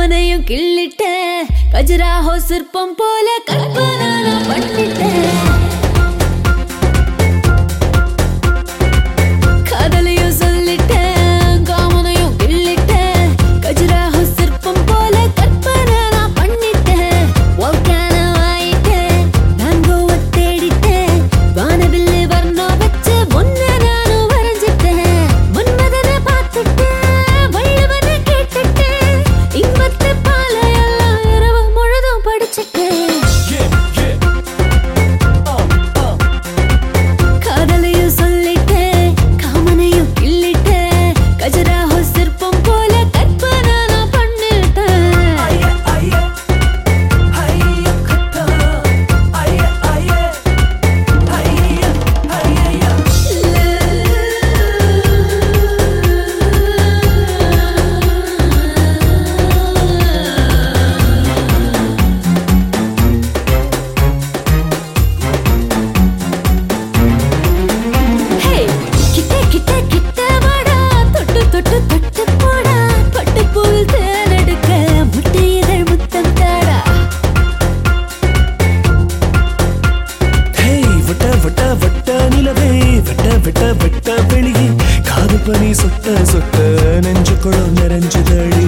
காமனையும் கிள்ளிட்ட கஜராஹோ சிற்பம் போல கற்பனை நான் பண்ணிட்டேன் காதலையும் சொல்லிட்டேன் காமனையும் கிள்ளிட்டேன் கஜராஹோ சிற்பம் போல கற்பனை நான் பண்ணிட்டேன் வால்கானோ ஆயிட்டேன் மேங்கோவை தேடிட்டேன் வானவில்லு வர்ணம் வச்சு ஒன்ன நானும் வரைஞ்சிட்டேன் மன்மதனை பார்த்துட்டேன் வள்ளுவனை கேட்டுட்டேன் இன்பத்து பாலையெல்லாம் இரவு முழுதும் படிச்சுட்டேன் காதலையும் சொல்லிட்டேன் காமனையும் கிள்ளிட்டேன் கஜராஹோ சிற்பம் போல கற்பனை நான் பண்ணிட்டேன் ஹே கிட்ட கிட்ட கிட்ட வாடா தொட்டு தொட்டு தொட்டு போடா பட்டு போல் தேனெடுக்க முட்டை இதழ் முத்தம் தாடா ஹேய் வட்ட வட்ட வட்ட நிலவே வட்ட வட்ட வட்ட வெளியே காது பனி சொட்ட சொட்ட நெஞ்சுக்குள்ள நிறைஞ்சுதடி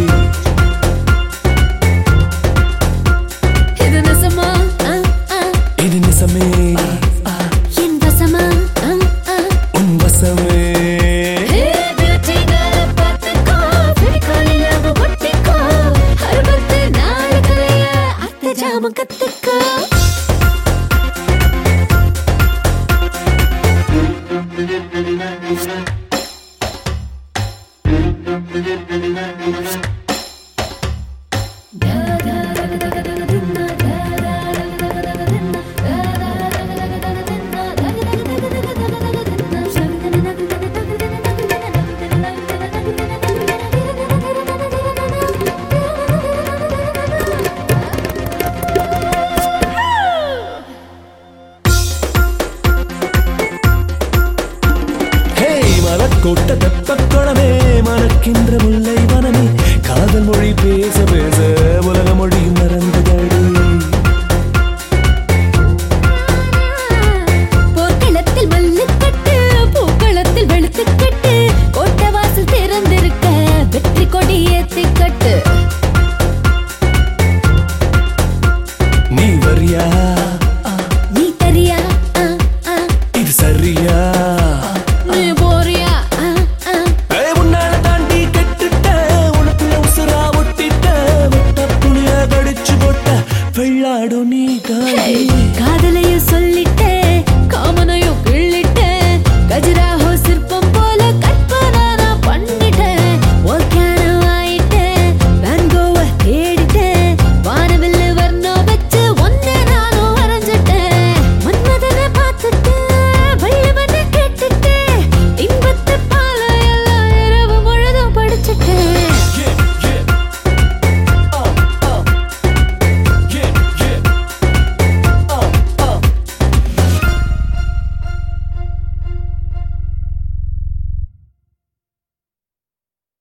இது நெசமா ஆ, ஆ, இது நிசமே என் வசமா ஆ, ஆ. உன் வசமே ஹே beauty girl அ பார்த்துக்கோ, பிடிக்காத love அ ஒட்டிக்கோ. அறுபத்து நாலு கலைய அத்தை ஜாமம் கத்துக்கோ ஹேய் மலக்கோட்ட தெப்பக்குளமே மணக்கின்ற முல்லை வனமே காதல் மொழி பேச பேச உலக மொழி மற